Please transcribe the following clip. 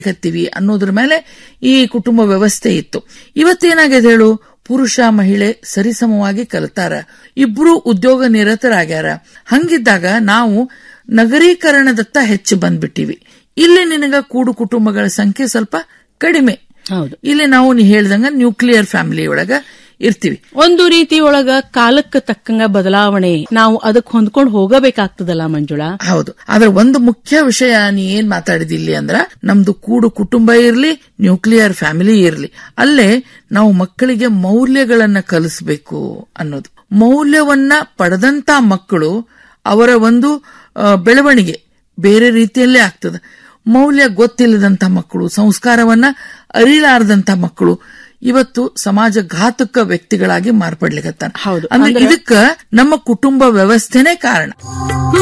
ಕತ್ತೀವಿ ಅನ್ನೋದ್ರ ಮೇಲೆ ಈ ಕುಟುಂಬ ವ್ಯವಸ್ಥೆ ಇತ್ತು ಇವತ್ತೇನಾಗಿದೆ ಹೇಳು ಪುರುಷ ಮಹಿಳೆ ಸರಿಸಮವಾಗಿ ಕಲಿತಾರ ಇಬ್ರು ಉದ್ಯೋಗ ನಿರತರಾಗ್ಯಾರ ಹಂಗಿದ್ದಾಗ ನಾವು ನಗರೀಕರಣದತ್ತ ಹೆಚ್ಚು ಬಂದ್ಬಿಟ್ಟಿವಿ ಇಲ್ಲಿ ನಿನಗ ಕೂಡು ಕುಟುಂಬಗಳ ಸಂಖ್ಯೆ ಸ್ವಲ್ಪ ಕಡಿಮೆ ಹೌದು ಇಲ್ಲಿ ನಾವು ನೀ ಹೇಳ್ದಂಗ ನ್ಯೂಕ್ಲಿಯರ್ ಫ್ಯಾಮಿಲಿ ಒಳಗ ಇರ್ತೀವಿ ಒಂದು ರೀತಿ ಒಳಗ ಕಾಲಕ್ಕೆ ತಕ್ಕಂಗ ಬದಲಾವಣೆ ನಾವು ಅದಕ್ಕೆ ಹೊಂದ್ಕೊಂಡು ಹೋಗಬೇಕಾಗ್ತದಲ್ಲ ಮಂಜುಳಾ ಹೌದು ಆದ್ರೆ ಒಂದು ಮುಖ್ಯ ವಿಷಯ ನೀ ಏನ್ ಮಾತಾಡಿದಿ ಇಲ್ಲಿ ಅಂದ್ರ ನಮ್ದು ಕೂಡು ಕುಟುಂಬ ಇರ್ಲಿ ನ್ಯೂಕ್ಲಿಯರ್ ಫ್ಯಾಮಿಲಿ ಇರ್ಲಿ ಅಲ್ಲೇ ನಾವು ಮಕ್ಕಳಿಗೆ ಮೌಲ್ಯಗಳನ್ನ ಕಲಿಸ್ಬೇಕು ಅನ್ನೋದು ಮೌಲ್ಯವನ್ನ ಪಡೆದಂತ ಮಕ್ಕಳು ಅವರ ಒಂದು ಆ, ಬೆಳವಣಿಗೆ ಬೇರೆ ರೀತಿಯಲ್ಲೇ ಆಗ್ತದೆ ಮೌಲ್ಯ ಗೊತ್ತಿಲ್ಲದಂತ ಮಕ್ಕಳು ಸಂಸ್ಕಾರವನ್ನ ಅರಿಲಾರದಂತ ಮಕ್ಕಳು ಇವತ್ತು ಸಮಾಜ ಘಾತಕ ವ್ಯಕ್ತಿಗಳಾಗಿ ಮಾರ್ಪಡ್ಲಿಕತ್ತಾರ ಹೌದು. ಅಂದ್ರೆ ಅಂದ್ರೆ- ಇದಕ್ಕ ನಮ್ಮ ಕುಟುಂಬ ವ್ಯವಸ್ಥೆನೇ ಕಾರಣ